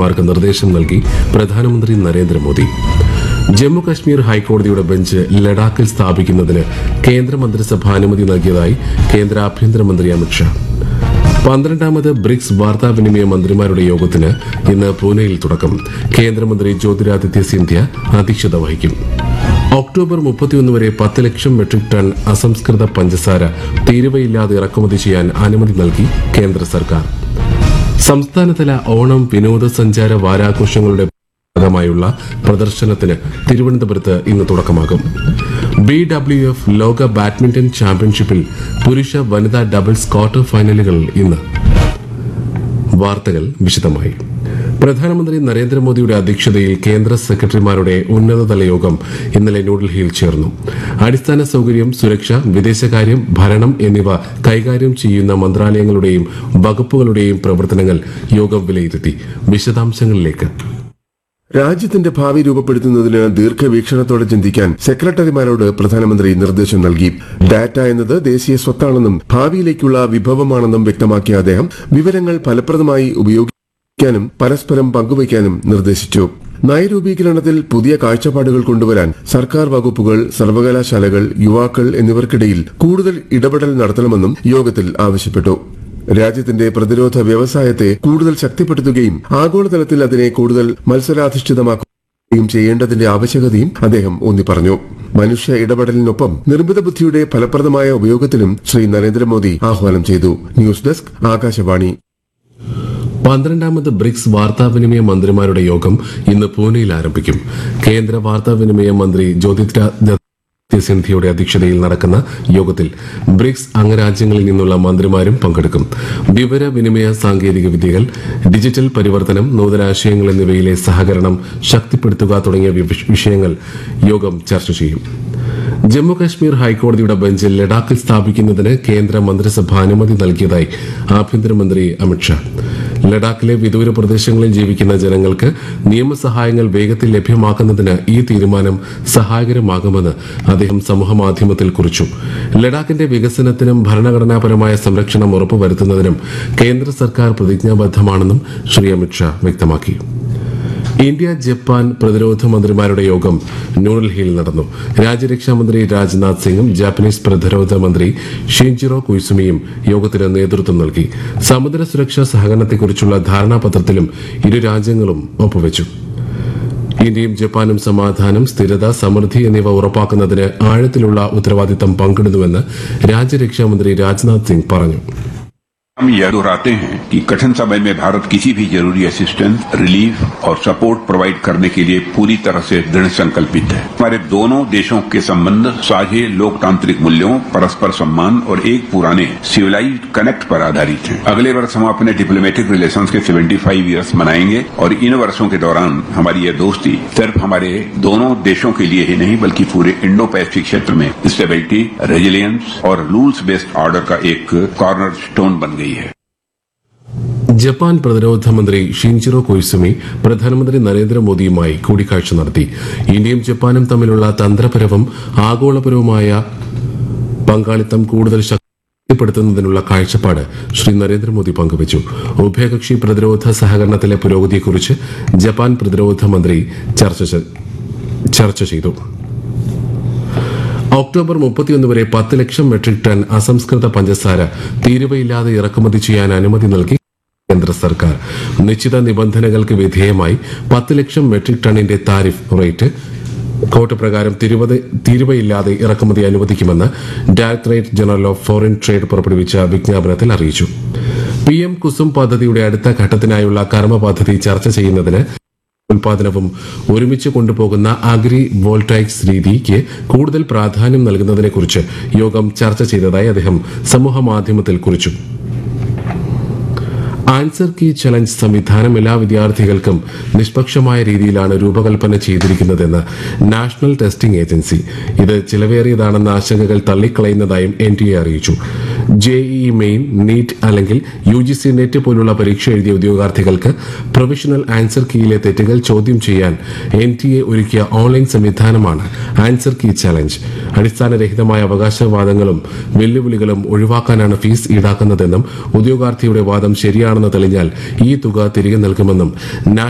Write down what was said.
സെക്രട്ടറിമാർക്ക് നിർദ്ദേശം നൽകി പ്രധാനമന്ത്രി നരേന്ദ്രമോദി ജമ്മു കശ്മീർ ഹൈക്കോടതിയുടെ ബെഞ്ച് ലഡാക്കിൽ സ്ഥാപിക്കുന്നതിന് കേന്ദ്രമന്ത്രിസഭ അനുമതി നൽകിയതായി കേന്ദ്ര ആഭ്യന്തരമന്ത്രി അമിത്ഷാ പന്ത്രണ്ടാമത് ബ്രിക്സ് വാർത്താവിനിമയ മന്ത്രിമാരുടെ യോഗത്തിന് ഇന്ന് പൂനെയിൽ തുടക്കം കേന്ദ്രമന്ത്രി ജ്യോതിരാദിത്യ സിന്ധ്യ അധ്യക്ഷത വഹിക്കും ഒക്ടോബർ മുപ്പത്തിയൊന്ന് വരെ പത്ത് ലക്ഷം മെട്രിക് ടൺ അസംസ്കൃത പഞ്ചസാര തീരുവയില്ലാതെ ഇറക്കുമതി ചെയ്യാൻ അനുമതി നൽകി കേന്ദ്ര സർക്കാർ സംസ്ഥാനതല ഓണം വിനോദസഞ്ചാര വാരാഘോഷങ്ങളുടെ ഭാഗമായുള്ള പ്രദർശനത്തിന് തിരുവനന്തപുരത്ത് ഇന്ന് തുടക്കമാകും ബി ഡബ്ല്യു എഫ് ലോക ബാഡ്മിന്റൺ ചാമ്പ്യൻഷിപ്പിൽ പുരുഷ വനിതാ ഡബിൾസ് ക്വാർട്ടർ ഫൈനലുകൾ ഇന്ന് വാർത്തകൾ വിശദമായി പ്രധാനമന്ത്രി നരേന്ദ്രമോദിയുടെ അധ്യക്ഷതയിൽ കേന്ദ്ര സെക്രട്ടറിമാരുടെ ഉന്നതതല യോഗം ഇന്നലെ ന്യൂഡൽഹിയിൽ ചേർന്നു അടിസ്ഥാന സൌകര്യം സുരക്ഷ വിദേശകാര്യം ഭരണം എന്നിവ കൈകാര്യം ചെയ്യുന്ന മന്ത്രാലയങ്ങളുടെയും വകുപ്പുകളുടെയും പ്രവർത്തനങ്ങൾ യോഗം വിലയിരുത്തി വിശദാംശങ്ങളിലേക്ക് രാജ്യത്തിന്റെ ഭാവി രൂപപ്പെടുത്തുന്നതിന് ദീർഘവീക്ഷണത്തോടെ ചിന്തിക്കാൻ സെക്രട്ടറിമാരോട് പ്രധാനമന്ത്രി നിർദ്ദേശം നൽകി ഡാറ്റ എന്നത് ദേശീയ സ്വത്താണെന്നും ഭാവിയിലേക്കുള്ള വിഭവമാണെന്നും വ്യക്തമാക്കിയ അദ്ദേഹം വിവരങ്ങൾ ഫലപ്രദമായി ഉപയോഗിക്കാനും പരസ്പരം പങ്കുവയ്ക്കാനും നിർദ്ദേശിച്ചു നയരൂപീകരണത്തിൽ പുതിയ കാഴ്ചപ്പാടുകൾ കൊണ്ടുവരാൻ സർക്കാർ വകുപ്പുകൾ സർവകലാശാലകൾ യുവാക്കൾ എന്നിവർക്കിടയിൽ കൂടുതൽ ഇടപെടൽ നടത്തണമെന്നും യോഗത്തിൽ ആവശ്യപ്പെട്ടു രാജ്യത്തിന്റെ പ്രതിരോധ വ്യവസായത്തെ കൂടുതൽ ശക്തിപ്പെടുത്തുകയും ആഗോളതലത്തിൽ അതിനെ കൂടുതൽ മത്സരാധിഷ്ഠിതമാക്കുകയും ചെയ്യേണ്ടതിന്റെ ആവശ്യകതയും അദ്ദേഹം ഊന്നി പറഞ്ഞു മനുഷ്യ ഇടപെടലിനൊപ്പം നിർമ്മിത ബുദ്ധിയുടെ ഫലപ്രദമായ ഉപയോഗത്തിനും ശ്രീ നരേന്ദ്രമോദി ആഹ്വാനം ചെയ്തു ന്യൂസ് ഡെസ്ക് ആകാശവാണി പന്ത്രണ്ടാമത് ബ്രിക്സ് വാർത്താവിനിമയ മന്ത്രിമാരുടെ യോഗം ഇന്ന് പൂനെയിൽ ആരംഭിക്കും കേന്ദ്ര വാർത്താവിനിമയ മന്ത്രി ജ്യോതിരാദിത്യ സിന്ധ്യയുടെ അധ്യക്ഷതയിൽ നടക്കുന്ന യോഗത്തിൽ ബ്രിക്സ് അംഗരാജ്യങ്ങളിൽ നിന്നുള്ള മന്ത്രിമാരും പങ്കെടുക്കും വിവരവിനിമയ സാങ്കേതിക വിദ്യകൾ ഡിജിറ്റൽ പരിവർത്തനം നൂതനാശയങ്ങൾ എന്നിവയിലെ സഹകരണം ശക്തിപ്പെടുത്തുക തുടങ്ങിയ വിവ- വിഷയങ്ങൾ യോഗം ചർച്ച ചെയ്യും ജമ്മു കശ്മീർ ഹൈക്കോടതിയുടെ ബെഞ്ച് ലഡാക്കിൽ സ്ഥാപിക്കുന്നതിന് കേന്ദ്ര മന്ത്രിസഭ അനുമതി നൽകിയതായി ആഭ്യന്തരമന്ത്രി അമിത്ഷാ ലഡാക്കിലെ വിദൂര പ്രദേശങ്ങളിൽ ജീവിക്കുന്ന ജനങ്ങൾക്ക് നിയമസഹായങ്ങൾ വേഗത്തിൽ ലഭ്യമാക്കുന്നതിന് ഈ തീരുമാനം സഹായകരമാകുമെന്ന് അദ്ദേഹം സമൂഹമാധ്യമത്തിൽ കുറിച്ചു ലഡാക്കിന്റെ വികസനത്തിനും ഭരണഘടനാപരമായ സംരക്ഷണം ഉറപ്പുവരുത്തുന്നതിനും കേന്ദ്ര സർക്കാർ പ്രതിജ്ഞാബദ്ധമാണെന്നും ശ്രീ അമിത്ഷാ വ്യക്തമാക്കി ഇന്ത്യ ജപ്പാൻ പ്രതിരോധ മന്ത്രിമാരുടെ യോഗം ന്യൂഡൽഹിയിൽ നടന്നു രാജ്യരക്ഷാമന്ത്രി രാജ്നാഥ് സിംഗും ജാപ്പനീസ് പ്രതിരോധ മന്ത്രി ഷിൻജിറോ കുയ്സുമിയും യോഗത്തിന് നേതൃത്വം നൽകി സമുദ്ര സുരക്ഷാ സഹകരണത്തെക്കുറിച്ചുള്ള ധാരണാപത്രത്തിലും ഇരു രാജ്യങ്ങളും ഒപ്പുവച്ചു ഇന്ത്യയും ജപ്പാനും സമാധാനം സ്ഥിരത സമൃദ്ധി എന്നിവ ഉറപ്പാക്കുന്നതിന് ആഴത്തിലുള്ള ഉത്തരവാദിത്തം പങ്കിടുന്നുവെന്ന് രാജ്യരക്ഷാമന്ത്രി രാജ്നാഥ് സിംഗ് പറഞ്ഞു हम यह दोहराते हैं कि कठिन समय में भारत किसी भी जरूरी असिस्टेंस रिलीफ और सपोर्ट प्रोवाइड करने के लिए पूरी तरह से दृढ़ संकल्पित है हमारे दोनों देशों के संबंध साझे लोकतांत्रिक मूल्यों परस्पर सम्मान और एक पुराने सिविलाइज कनेक्ट पर आधारित हैं अगले वर्ष हम अपने डिप्लोमेटिक रिलेशंस के 75 ईयर्स मनाएंगे और इन वर्षों के दौरान हमारी यह दोस्ती सिर्फ हमारे दोनों देशों के लिए ही नहीं बल्कि पूरे इंडो पैसिफिक क्षेत्र में स्टेबिलिटी रेजिलियंस और रूल्स बेस्ड ऑर्डर का एक कॉर्नर स्टोन बन गई है ജപ്പാൻ പ്രതിരോധ മന്ത്രി ഷിൻജിറോ കൊയ്സുമി പ്രധാനമന്ത്രി നരേന്ദ്രമോദിയുമായി കൂടിക്കാഴ്ച നടത്തി ഇന്ത്യയും ജപ്പാനും തമ്മിലുള്ള തന്ത്രപരവും ആഗോളപരവുമായ പങ്കാളിത്തം കൂടുതൽ ശക്തിപ്പെടുത്തുന്നതിനുള്ള കാഴ്ചപ്പാട് ശ്രീ നരേന്ദ്രമോദി പങ്കുവച്ചു ഉഭയകക്ഷി പ്രതിരോധ സഹകരണത്തിലെ പുരോഗതിയെക്കുറിച്ച് ജപ്പാൻ പ്രതിരോധ മന്ത്രി ചർച്ച ചെ- ചർച്ച ചെയ്തു ഒക്ടോബർ മുപ്പത്തിയൊന്ന് വരെ പത്ത് ലക്ഷം മെട്രിക് ടൺ അസംസ്കൃത പഞ്ചസാര തീരുവയില്ലാതെ ഇറക്കുമതി ചെയ്യാൻ അനുമതി നൽകി കേന്ദ്ര സർക്കാർ നിശ്ചിത നിബന്ധനകൾക്ക് വിധേയമായി പത്ത് ലക്ഷം മെട്രിക് ടണ്ണിന്റെ താരിഫ് റേറ്റ് കോട്ട് പ്രകാരം തിരുവത തീരുവയില്ലാതെ ഇറക്കുമതി അനുവദിക്കുമെന്ന് directorate general of foreign trade പുറപ്പെടുവിച്ച വിജ്ഞാപനത്തിൽ അറിയിച്ചു പി എം കുസും പദ്ധതിയുടെ അടുത്ത ഘട്ടത്തിനായുള്ള കർമ്മ പദ്ധതി ചർച്ച ചെയ്യുന്നതിന് ഉൽപാദനവും ഒരുമിച്ച് കൊണ്ടുപോകുന്ന അഗ്രി വോൾട്ടൈക്സ് രീതിക്ക് കൂടുതൽ പ്രാധാന്യം നൽകുന്നതിനെക്കുറിച്ച് യോഗം ചർച്ച ചെയ്തതായി അദ്ദേഹം സമൂഹ മാധ്യമത്തിൽ കുറിച്ചു ആൻസർ കീ ചലഞ്ച് സംവിധാനം എല്ലാ വിദ്യാർത്ഥികൾക്കും നിഷ്പക്ഷമായ രീതിയിലാണ് രൂപകൽപ്പന ചെയ്തിരിക്കുന്നതെന്ന് നാഷണൽ ടെസ്റ്റിംഗ് ഏജൻസി ഇത് ചിലവേറിയതാണെന്ന ആശങ്കകൾ തള്ളിക്കളയുന്നതായും എൻ ടി എ അറിയിച്ചു ജെഇഇ മെയിൻ നീറ്റ് അല്ലെങ്കിൽ യു ജി സി നെറ്റ് പോലുള്ള പരീക്ഷ എഴുതിയ ഉദ്യോഗാർത്ഥികൾക്ക് പ്രൊഫഷണൽ ആൻസർ കീയിലെ തെറ്റുകൾ ചോദ്യം ചെയ്യാൻ എൻ ടി എ ഒരുക്കിയ ഓൺലൈൻ സംവിധാനമാണ് ആൻസർ കീ ചലഞ്ച് അടിസ്ഥാനരഹിതമായ അവകാശവാദങ്ങളും വെല്ലുവിളികളും ഒഴിവാക്കാനാണ് ഫീസ് ഈടാക്കുന്നതെന്നും ഉദ്യോഗാർത്ഥിയുടെ വാദം ശരിയാണെന്ന് തെളിഞ്ഞാൽ ഈ തുക തിരികെ നൽകുമെന്നും